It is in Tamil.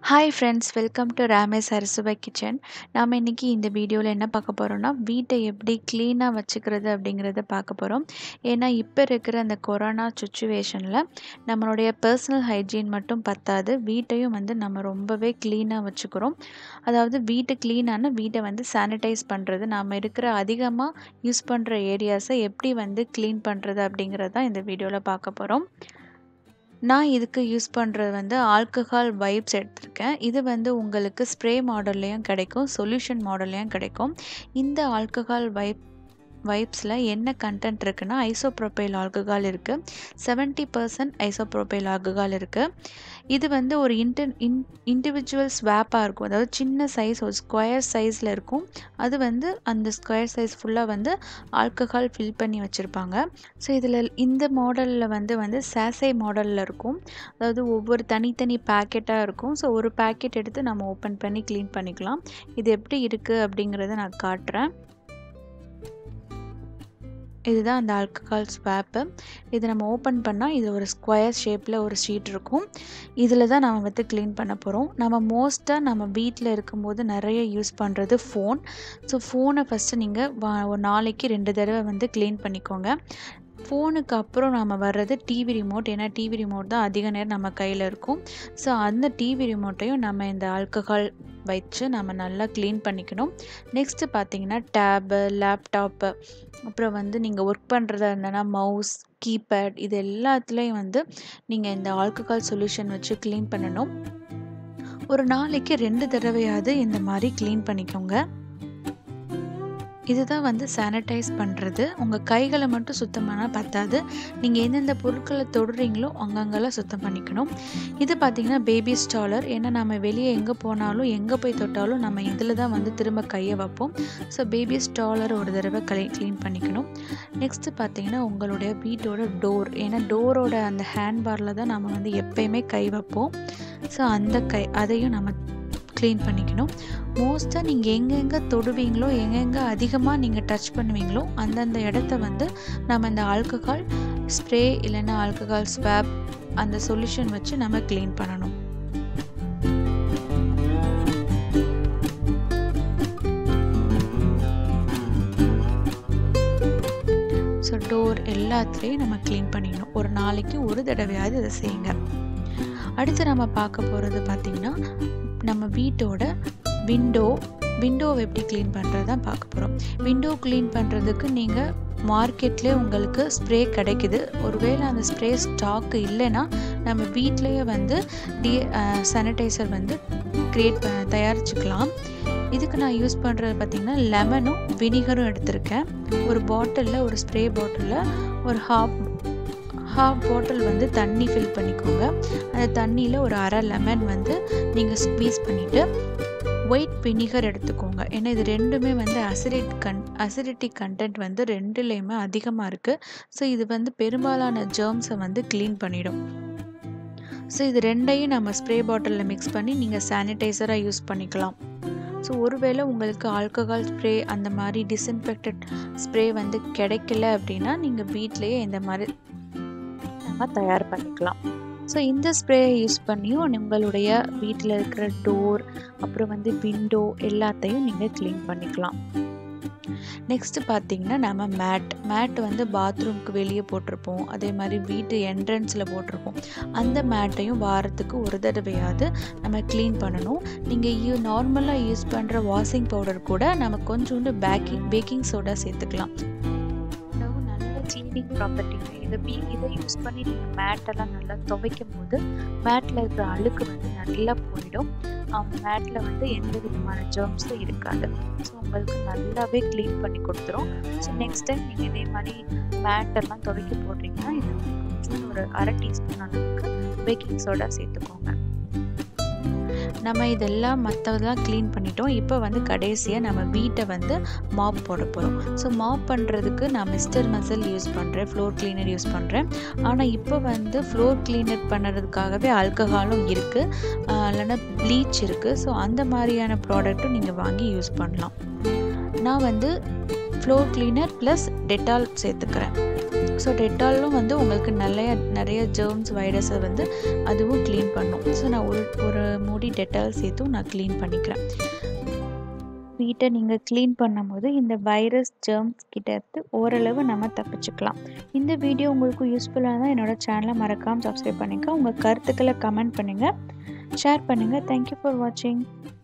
ஹாய் ஃப்ரெண்ட்ஸ் வெல்கம் டு ராமேஸ் அரசுபா கிச்சன் நாம் இன்றைக்கி இந்த வீடியோவில் என்ன பார்க்க போகிறோம்னா வீட்டை எப்படி க்ளீனாக வச்சுக்கிறது அப்படிங்கிறத பார்க்க போகிறோம் ஏன்னா இப்போ இருக்கிற அந்த கொரோனா சுச்சுவேஷனில் நம்மளுடைய பர்சனல் ஹைஜீன் மட்டும் பத்தாது வீட்டையும் வந்து நம்ம ரொம்பவே க்ளீனாக வச்சுக்கிறோம் அதாவது வீட்டு க்ளீனான வீட்டை வந்து சானிடைஸ் பண்ணுறது நாம் இருக்கிற அதிகமாக யூஸ் பண்ணுற ஏரியாஸை எப்படி வந்து க்ளீன் பண்ணுறது அப்படிங்கிறது தான் இந்த வீடியோவில் பார்க்க போகிறோம் நான் இதுக்கு யூஸ் பண்ணுறது வந்து ஆல்கஹால் வைப்ஸ் எடுத்திருக்கேன் இது வந்து உங்களுக்கு ஸ்ப்ரே மாடல்லையும் கிடைக்கும் சொல்யூஷன் மாடல்லையும் கிடைக்கும் இந்த ஆல்கஹால் வைப் வைப்ஸில் என்ன கண்டென்ட் இருக்குன்னா ஐசோப்ரோபைல் ஆல்கஹால் இருக்குது செவன்ட்டி பர்சன்ட் ஐசோப்ரோபைல் ஆல்கஹால் இருக்குது இது வந்து ஒரு இன்டர் இன் இண்டிவிஜுவல் ஸ்வாப்பாக இருக்கும் அதாவது சின்ன சைஸ் ஒரு ஸ்கொயர் சைஸில் இருக்கும் அது வந்து அந்த ஸ்கொயர் சைஸ் ஃபுல்லாக வந்து ஆல்கஹால் ஃபில் பண்ணி வச்சுருப்பாங்க ஸோ இதில் இந்த மாடலில் வந்து வந்து சாசை மாடலில் இருக்கும் அதாவது ஒவ்வொரு தனித்தனி பேக்கெட்டாக இருக்கும் ஸோ ஒரு பேக்கெட் எடுத்து நம்ம ஓப்பன் பண்ணி க்ளீன் பண்ணிக்கலாம் இது எப்படி இருக்குது அப்படிங்கிறத நான் காட்டுறேன் இதுதான் அந்த ஆல்கஹால் ஸ்வாப்பு இது நம்ம ஓப்பன் பண்ணால் இது ஒரு ஸ்கொயர் ஷேப்பில் ஒரு ஷீட் இருக்கும் இதில் தான் நம்ம வந்து க்ளீன் பண்ண போகிறோம் நம்ம மோஸ்ட்டாக நம்ம வீட்டில் இருக்கும்போது நிறைய யூஸ் பண்ணுறது ஃபோன் ஸோ ஃபோனை ஃபஸ்ட்டு நீங்கள் வா ஒரு நாளைக்கு ரெண்டு தடவை வந்து க்ளீன் பண்ணிக்கோங்க ஃபோனுக்கு அப்புறம் நம்ம வர்றது டிவி ரிமோட் ஏன்னா டிவி ரிமோட் தான் அதிக நேரம் நம்ம கையில் இருக்கும் ஸோ அந்த டிவி ரிமோட்டையும் நம்ம இந்த ஆல்கஹால் வச்சு நம்ம நல்லா க்ளீன் பண்ணிக்கணும் நெக்ஸ்ட்டு பார்த்தீங்கன்னா டேபு லேப்டாப்பு அப்புறம் வந்து நீங்கள் ஒர்க் பண்ணுறதா இருந்தனா மவுஸ் கீபேட் இது எல்லாத்துலேயும் வந்து நீங்கள் இந்த ஆல்கஹால் சொல்யூஷன் வச்சு க்ளீன் பண்ணணும் ஒரு நாளைக்கு ரெண்டு தடவையாவது இந்த மாதிரி க்ளீன் பண்ணிக்கோங்க இதுதான் வந்து சானிடைஸ் பண்ணுறது உங்கள் கைகளை மட்டும் சுத்தம் பண்ணால் பத்தாது நீங்கள் எந்தெந்த பொருட்களை தொடுறீங்களோ அங்கங்கெல்லாம் சுத்தம் பண்ணிக்கணும் இது பார்த்திங்கன்னா பேபி ஸ்டாலர் ஏன்னா நம்ம வெளியே எங்கே போனாலும் எங்கே போய் தொட்டாலும் நம்ம இதில் தான் வந்து திரும்ப கையை வைப்போம் ஸோ பேபி ஸ்டாலர் ஒரு தடவை களி க்ளீன் பண்ணிக்கணும் நெக்ஸ்ட்டு பார்த்திங்கன்னா உங்களுடைய வீட்டோட டோர் ஏன்னா டோரோட அந்த ஹேண்ட் பாரில் தான் நம்ம வந்து எப்பயுமே கை வைப்போம் ஸோ அந்த கை அதையும் நம்ம க்ளீன் பண்ணிக்கணும் மோஸ்ட்டாக நீங்கள் எங்கெங்கே தொடுவீங்களோ எங்கெங்கே அதிகமாக நீங்கள் டச் பண்ணுவீங்களோ அந்தந்த இடத்த வந்து நம்ம இந்த ஆல்கஹால் ஸ்ப்ரே இல்லைன்னா ஆல்கஹால் ஸ்வாப் அந்த சொல்யூஷன் வச்சு நம்ம க்ளீன் பண்ணணும் ஸோ டோர் எல்லாத்துலேயும் நம்ம க்ளீன் பண்ணிடணும் ஒரு நாளைக்கு ஒரு தடவையாவது இதை செய்யுங்க அடுத்து நம்ம பார்க்க போகிறது பார்த்திங்கன்னா நம்ம வீட்டோட விண்டோ விண்டோவை எப்படி க்ளீன் பண்ணுறது தான் பார்க்க போகிறோம் விண்டோ க்ளீன் பண்ணுறதுக்கு நீங்கள் மார்க்கெட்லேயே உங்களுக்கு ஸ்ப்ரே கிடைக்குது ஒருவேளை அந்த ஸ்ப்ரே ஸ்டாக்கு இல்லைன்னா நம்ம வீட்லேயே வந்து டி சானிடைசர் வந்து க்ரியேட் ப தயாரிச்சுக்கலாம் இதுக்கு நான் யூஸ் பண்ணுறது பார்த்திங்கன்னா லெமனும் வினிகரும் எடுத்திருக்கேன் ஒரு பாட்டிலில் ஒரு ஸ்ப்ரே பாட்டிலில் ஒரு ஹாஃப் ஹாஃப் பாட்டில் வந்து தண்ணி ஃபில் பண்ணிக்கோங்க அந்த தண்ணியில் ஒரு அரை லெமன் வந்து நீங்கள் ஸ்க்வீஸ் பண்ணிவிட்டு ஒயிட் வினிகர் எடுத்துக்கோங்க ஏன்னா இது ரெண்டுமே வந்து அசிடிட் கன் அசிடிட்டி கண்டென்ட் வந்து ரெண்டுலேயுமே அதிகமாக இருக்குது ஸோ இது வந்து பெரும்பாலான ஜேர்ம்ஸை வந்து க்ளீன் பண்ணிடும் ஸோ இது ரெண்டையும் நம்ம ஸ்ப்ரே பாட்டிலில் மிக்ஸ் பண்ணி நீங்கள் சானிடைசராக யூஸ் பண்ணிக்கலாம் ஸோ ஒருவேளை உங்களுக்கு ஆல்கஹால் ஸ்ப்ரே அந்த மாதிரி டிஸ்இன்ஃபெக்டட் ஸ்ப்ரே வந்து கிடைக்கல அப்படின்னா நீங்கள் வீட்லேயே இந்த மாதிரி நம்ம தயார் பண்ணிக்கலாம் ஸோ இந்த ஸ்ப்ரேயை யூஸ் பண்ணியும் உங்களுடைய வீட்டில் இருக்கிற டோர் அப்புறம் வந்து விண்டோ எல்லாத்தையும் நீங்கள் க்ளீன் பண்ணிக்கலாம் நெக்ஸ்ட்டு பார்த்தீங்கன்னா நம்ம மேட் மேட் வந்து பாத்ரூம்க்கு வெளியே போட்டிருப்போம் அதே மாதிரி வீட்டு என்ட்ரன்ஸில் போட்டிருப்போம் அந்த மேட்டையும் வாரத்துக்கு ஒரு தடவையாவது நம்ம க்ளீன் பண்ணணும் நீங்கள் யூ நார்மலாக யூஸ் பண்ணுற வாஷிங் பவுடர் கூட நம்ம கொஞ்சோண்டு பேக்கிங் பேக்கிங் சோடா சேர்த்துக்கலாம் க்ளீனிங் ப்ராப்பர்ட்டி இதை பீ இதை யூஸ் பண்ணி நீங்கள் மேட்டெல்லாம் நல்லா துவைக்கும் போது மேட்டில் இருக்கிற அழுக்கு வந்து நல்லா போயிடும் அவங்க மேட்டில் வந்து எந்த விதமான ஜேர்ம்ஸும் இருக்காது ஸோ உங்களுக்கு நல்லாவே க்ளீன் பண்ணி கொடுத்துரும் ஸோ நெக்ஸ்ட் டைம் நீங்கள் இதே மாதிரி மேட்டெல்லாம் துவைக்க போடுறீங்கன்னா இது கொஞ்சம் ஒரு அரை டீஸ்பூன் அளவுக்கு பேக்கிங் சோடா சேர்த்துக்கோங்க நம்ம இதெல்லாம் மற்றதெல்லாம் க்ளீன் பண்ணிட்டோம் இப்போ வந்து கடைசியாக நம்ம வீட்டை வந்து மாப் போட போகிறோம் ஸோ மாப் பண்ணுறதுக்கு நான் மிஸ்டர் மசல் யூஸ் பண்ணுறேன் ஃப்ளோர் கிளீனர் யூஸ் பண்ணுறேன் ஆனால் இப்போ வந்து ஃப்ளோர் கிளீனர் பண்ணுறதுக்காகவே ஆல்கஹாலும் இருக்குது இல்லைன்னா ப்ளீச் இருக்குது ஸோ அந்த மாதிரியான ப்ராடக்ட்டும் நீங்கள் வாங்கி யூஸ் பண்ணலாம் நான் வந்து ஃப்ளோர் கிளீனர் ப்ளஸ் டெட்டால் சேர்த்துக்கிறேன் ஸோ டெட்டாலும் வந்து உங்களுக்கு நிறைய நிறைய ஜெர்ம்ஸ் வைரஸை வந்து அதுவும் க்ளீன் பண்ணும் ஸோ நான் ஒரு ஒரு மூடி டெட்டால் சேர்த்தும் நான் க்ளீன் பண்ணிக்கிறேன் வீட்டை நீங்கள் க்ளீன் பண்ணும்போது இந்த வைரஸ் ஜெர்ம்ஸ் கிட்டேருந்து ஓரளவு நம்ம தப்பிச்சுக்கலாம் இந்த வீடியோ உங்களுக்கு யூஸ்ஃபுல்லாக இருந்தால் என்னோடய சேனலை மறக்காமல் சப்ஸ்கிரைப் பண்ணிக்க உங்கள் கருத்துக்களை கமெண்ட் பண்ணுங்கள் ஷேர் பண்ணுங்கள் தேங்க்யூ ஃபார் வாட்சிங்